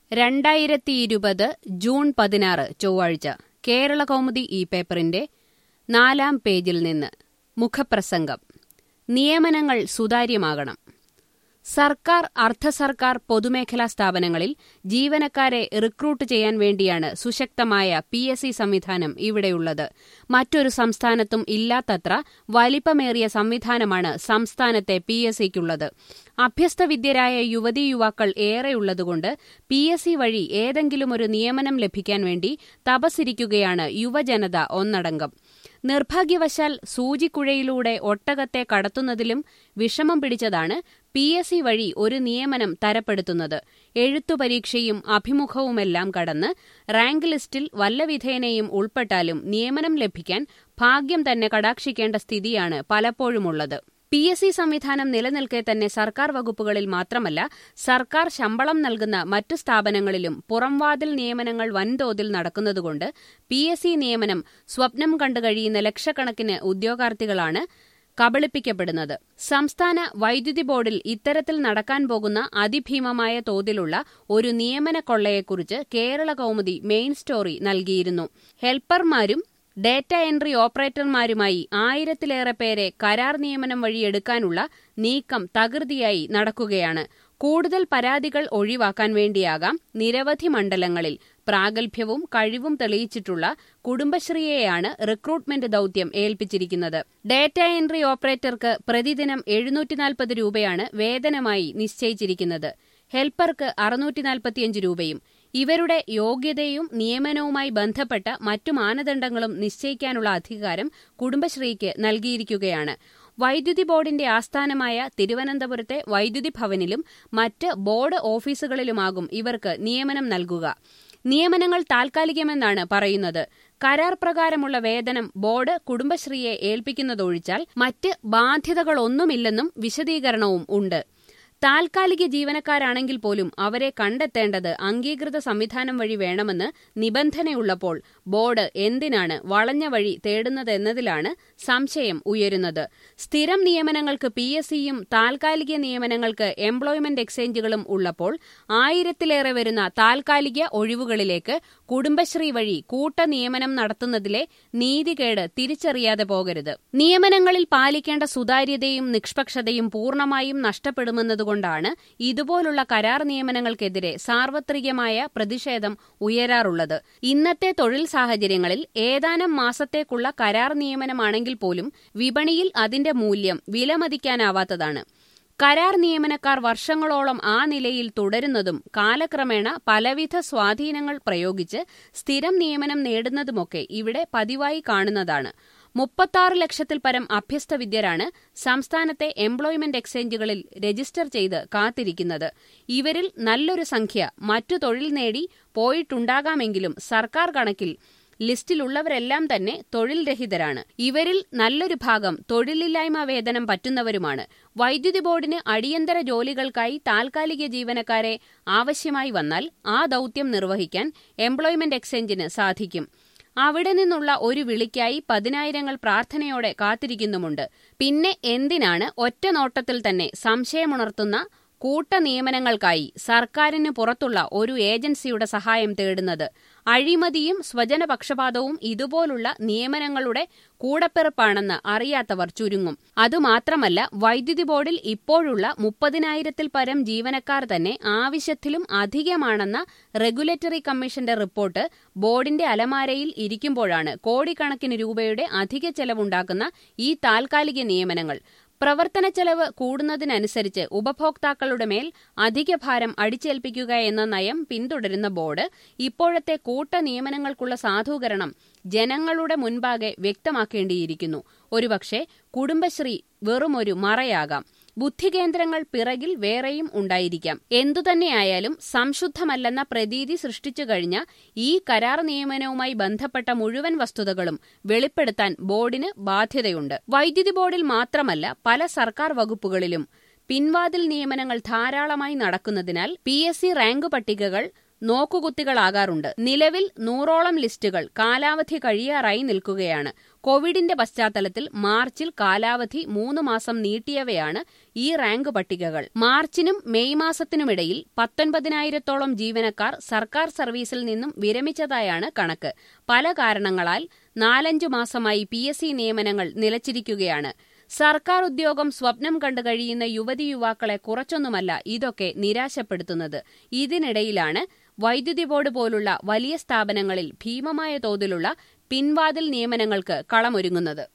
രണ്ടായിരത്തി ഇരുപത് ജൂൺ പതിനാറ് ചൊവ്വാഴ്ച കേരള കൗമുദി ഈ പേപ്പറിന്റെ നാലാം പേജിൽ നിന്ന് മുഖപ്രസംഗം നിയമനങ്ങൾ സുതാര്യമാകണം സർക്കാർ അർദ്ധ സർക്കാർ പൊതുമേഖലാ സ്ഥാപനങ്ങളിൽ ജീവനക്കാരെ റിക്രൂട്ട് ചെയ്യാൻ വേണ്ടിയാണ് സുശക്തമായ പി എസ് സി സംവിധാനം ഇവിടെയുള്ളത് മറ്റൊരു സംസ്ഥാനത്തും ഇല്ലാത്തത്ര വലിപ്പമേറിയ സംവിധാനമാണ് സംസ്ഥാനത്തെ പി എസ് സിക്കുള്ളത് അഭ്യസ്തവിദ്യരായ യുവതീ യുവാക്കൾ ഏറെയുള്ളതുകൊണ്ട് പി എസ് സി വഴി ഏതെങ്കിലും ഒരു നിയമനം ലഭിക്കാൻ വേണ്ടി തപസിരിക്കുകയാണ് യുവജനത ഒന്നടങ്കം നിർഭാഗ്യവശാൽ സൂചിക്കുഴയിലൂടെ ഒട്ടകത്തെ കടത്തുന്നതിലും വിഷമം പിടിച്ചതാണ് പി എസ് സി വഴി ഒരു നിയമനം തരപ്പെടുത്തുന്നത് എഴുത്തു പരീക്ഷയും അഭിമുഖവുമെല്ലാം കടന്ന് റാങ്ക് ലിസ്റ്റിൽ വല്ലവിധേനയും ഉൾപ്പെട്ടാലും നിയമനം ലഭിക്കാൻ ഭാഗ്യം തന്നെ കടാക്ഷിക്കേണ്ട സ്ഥിതിയാണ് പലപ്പോഴുമുള്ളത് പി എസ് സി സംവിധാനം നിലനിൽക്കെ തന്നെ സർക്കാർ വകുപ്പുകളിൽ മാത്രമല്ല സർക്കാർ ശമ്പളം നൽകുന്ന മറ്റു സ്ഥാപനങ്ങളിലും പുറംവാതിൽ നിയമനങ്ങൾ വൻതോതിൽ നടക്കുന്നതുകൊണ്ട് പി എസ് സി നിയമനം സ്വപ്നം കണ്ടു കഴിയുന്ന ലക്ഷക്കണക്കിന് ഉദ്യോഗാർത്ഥികളാണ് കബളിപ്പിക്കപ്പെടുന്നത് സംസ്ഥാന വൈദ്യുതി ബോർഡിൽ ഇത്തരത്തിൽ നടക്കാൻ പോകുന്ന അതിഭീമമായ തോതിലുള്ള ഒരു നിയമന കൊള്ളയെക്കുറിച്ച് കേരള കൗമുദി മെയിൻ സ്റ്റോറി നൽകിയിരുന്നു ഹെൽപ്പർമാരും ഡേറ്റ എൻട്രി ഓപ്പറേറ്റർമാരുമായി ആയിരത്തിലേറെ പേരെ കരാർ നിയമനം വഴി എടുക്കാനുള്ള നീക്കം തകൃതിയായി നടക്കുകയാണ് കൂടുതൽ പരാതികൾ ഒഴിവാക്കാൻ വേണ്ടിയാകാം നിരവധി മണ്ഡലങ്ങളിൽ പ്രാഗൽഭ്യവും കഴിവും തെളിയിച്ചിട്ടുള്ള കുടുംബശ്രീയെയാണ് റിക്രൂട്ട്മെന്റ് ദൌത്യം ഏൽപ്പിച്ചിരിക്കുന്നത് ഡേറ്റ എൻട്രി ഓപ്പറേറ്റർക്ക് പ്രതിദിനം എഴുന്നൂറ്റിനാൽപ്പത് രൂപയാണ് വേതനമായി നിശ്ചയിച്ചിരിക്കുന്നത് ഹെൽപ്പർക്ക് അറുന്നൂറ്റിനാൽപ്പത്തിയഞ്ച് രൂപയും ഇവരുടെ യോഗ്യതയും നിയമനവുമായി ബന്ധപ്പെട്ട മറ്റു മാനദണ്ഡങ്ങളും നിശ്ചയിക്കാനുള്ള അധികാരം കുടുംബശ്രീക്ക് നൽകിയിരിക്കുകയാണ് വൈദ്യുതി ബോർഡിന്റെ ആസ്ഥാനമായ തിരുവനന്തപുരത്തെ വൈദ്യുതി ഭവനിലും മറ്റ് ബോർഡ് ഓഫീസുകളിലുമാകും ഇവർക്ക് നിയമനം നൽകുക നിയമനങ്ങൾ താൽക്കാലികമെന്നാണ് പറയുന്നത് കരാർ പ്രകാരമുള്ള വേതനം ബോർഡ് കുടുംബശ്രീയെ ഏൽപ്പിക്കുന്നതൊഴിച്ചാൽ മറ്റ് ബാധ്യതകളൊന്നുമില്ലെന്നും വിശദീകരണവും ഉണ്ട് താൽക്കാലിക ജീവനക്കാരാണെങ്കിൽ പോലും അവരെ കണ്ടെത്തേണ്ടത് അംഗീകൃത സംവിധാനം വഴി വേണമെന്ന് നിബന്ധനയുള്ളപ്പോൾ ബോർഡ് എന്തിനാണ് വളഞ്ഞ വഴി തേടുന്നതെന്നതിലാണ് സംശയം ഉയരുന്നത് സ്ഥിരം നിയമനങ്ങൾക്ക് പി എസ് സിയും താൽക്കാലിക നിയമനങ്ങൾക്ക് എംപ്ലോയ്മെന്റ് എക്സ്ചേഞ്ചുകളും ഉള്ളപ്പോൾ ആയിരത്തിലേറെ വരുന്ന താൽക്കാലിക ഒഴിവുകളിലേക്ക് കുടുംബശ്രീ വഴി കൂട്ട നിയമനം നടത്തുന്നതിലെ നീതികേട് തിരിച്ചറിയാതെ പോകരുത് നിയമനങ്ങളിൽ പാലിക്കേണ്ട സുതാര്യതയും നിഷ്പക്ഷതയും പൂർണ്ണമായും നഷ്ടപ്പെടുമെന്നത് കൊണ്ടാണ് ഇതുപോലുള്ള കരാർ നിയമനങ്ങൾക്കെതിരെ സാർവത്രികമായ പ്രതിഷേധം ഉയരാറുള്ളത് ഇന്നത്തെ തൊഴിൽ സാഹചര്യങ്ങളിൽ ഏതാനും മാസത്തേക്കുള്ള കരാർ നിയമനമാണെങ്കിൽ പോലും വിപണിയിൽ അതിന്റെ മൂല്യം വിലമതിക്കാനാവാത്തതാണ് കരാർ നിയമനക്കാർ വർഷങ്ങളോളം ആ നിലയിൽ തുടരുന്നതും കാലക്രമേണ പലവിധ സ്വാധീനങ്ങൾ പ്രയോഗിച്ച് സ്ഥിരം നിയമനം നേടുന്നതുമൊക്കെ ഇവിടെ പതിവായി കാണുന്നതാണ് മുപ്പത്താറ് ലക്ഷത്തിൽ പരം അഭ്യസ്തവിദ്യരാണ് സംസ്ഥാനത്തെ എംപ്ലോയ്മെന്റ് എക്സ്ചേഞ്ചുകളിൽ രജിസ്റ്റർ ചെയ്ത് കാത്തിരിക്കുന്നത് ഇവരിൽ നല്ലൊരു സംഖ്യ മറ്റു തൊഴിൽ നേടി പോയിട്ടുണ്ടാകാമെങ്കിലും സർക്കാർ കണക്കിൽ ലിസ്റ്റിലുള്ളവരെല്ലാം തന്നെ തൊഴിൽ രഹിതരാണ് ഇവരിൽ നല്ലൊരു ഭാഗം തൊഴിലില്ലായ്മ വേതനം പറ്റുന്നവരുമാണ് വൈദ്യുതി ബോർഡിന് അടിയന്തര ജോലികൾക്കായി താൽക്കാലിക ജീവനക്കാരെ ആവശ്യമായി വന്നാൽ ആ ദൌത്യം നിർവഹിക്കാൻ എംപ്ലോയ്മെന്റ് എക്സ്ചേഞ്ചിന് സാധിക്കും അവിടെ നിന്നുള്ള ഒരു വിളിക്കായി പതിനായിരങ്ങൾ പ്രാർത്ഥനയോടെ കാത്തിരിക്കുന്നുമുണ്ട് പിന്നെ എന്തിനാണ് ഒറ്റ നോട്ടത്തിൽ തന്നെ സംശയമുണർത്തുന്ന കൂട്ട നിയമനങ്ങൾക്കായി സർക്കാരിന് പുറത്തുള്ള ഒരു ഏജൻസിയുടെ സഹായം തേടുന്നത് അഴിമതിയും സ്വജനപക്ഷപാതവും ഇതുപോലുള്ള നിയമനങ്ങളുടെ കൂടപ്പിറപ്പാണെന്ന് അറിയാത്തവർ ചുരുങ്ങും അതുമാത്രമല്ല വൈദ്യുതി ബോർഡിൽ ഇപ്പോഴുള്ള മുപ്പതിനായിരത്തിൽ പരം ജീവനക്കാർ തന്നെ ആവശ്യത്തിലും അധികമാണെന്ന റെഗുലേറ്ററി കമ്മീഷന്റെ റിപ്പോർട്ട് ബോർഡിന്റെ അലമാരയിൽ ഇരിക്കുമ്പോഴാണ് കോടിക്കണക്കിന് രൂപയുടെ അധിക ചെലവുണ്ടാക്കുന്ന ഈ താൽക്കാലിക നിയമനങ്ങൾ പ്രവർത്തന ചെലവ് കൂടുന്നതിനനുസരിച്ച് ഉപഭോക്താക്കളുടെ മേൽ അധിക ഭാരം അടിച്ചേൽപ്പിക്കുക എന്ന നയം പിന്തുടരുന്ന ബോർഡ് ഇപ്പോഴത്തെ കൂട്ട നിയമനങ്ങൾക്കുള്ള സാധൂകരണം ജനങ്ങളുടെ മുൻപാകെ വ്യക്തമാക്കേണ്ടിയിരിക്കുന്നു ഒരുപക്ഷെ കുടുംബശ്രീ വെറുമൊരു മറയാകാം ബുദ്ധികേന്ദ്രങ്ങൾ പിറകിൽ വേറെയും ഉണ്ടായിരിക്കാം എന്തുതന്നെയായാലും സംശുദ്ധമല്ലെന്ന പ്രതീതി സൃഷ്ടിച്ചു കഴിഞ്ഞ ഈ കരാർ നിയമനവുമായി ബന്ധപ്പെട്ട മുഴുവൻ വസ്തുതകളും വെളിപ്പെടുത്താൻ ബോർഡിന് ബാധ്യതയുണ്ട് വൈദ്യുതി ബോർഡിൽ മാത്രമല്ല പല സർക്കാർ വകുപ്പുകളിലും പിൻവാതിൽ നിയമനങ്ങൾ ധാരാളമായി നടക്കുന്നതിനാൽ പി എസ് സി റാങ്ക് പട്ടികകൾ നോക്കുകുത്തികളാകാറുണ്ട് നിലവിൽ നൂറോളം ലിസ്റ്റുകൾ കാലാവധി കഴിയാറായി നിൽക്കുകയാണ് കോവിഡിന്റെ പശ്ചാത്തലത്തിൽ മാർച്ചിൽ കാലാവധി മൂന്ന് മാസം നീട്ടിയവയാണ് ഈ റാങ്ക് പട്ടികകൾ മാർച്ചിനും മെയ് മാസത്തിനുമിടയിൽ പത്തൊൻപതിനായിരത്തോളം ജീവനക്കാർ സർക്കാർ സർവീസിൽ നിന്നും വിരമിച്ചതായാണ് കണക്ക് പല കാരണങ്ങളാൽ നാലഞ്ചു മാസമായി പി എസ് സി നിയമനങ്ങൾ നിലച്ചിരിക്കുകയാണ് സർക്കാർ ഉദ്യോഗം സ്വപ്നം കണ്ടു കഴിയുന്ന യുവതി യുവാക്കളെ കുറച്ചൊന്നുമല്ല ഇതൊക്കെ നിരാശപ്പെടുത്തുന്നത് ഇതിനിടയിലാണ് വൈദ്യുതി ബോർഡ് പോലുള്ള വലിയ സ്ഥാപനങ്ങളിൽ ഭീമമായ തോതിലുള്ള പിൻവാതിൽ നിയമനങ്ങൾക്ക് കളമൊരുങ്ങുന്നത്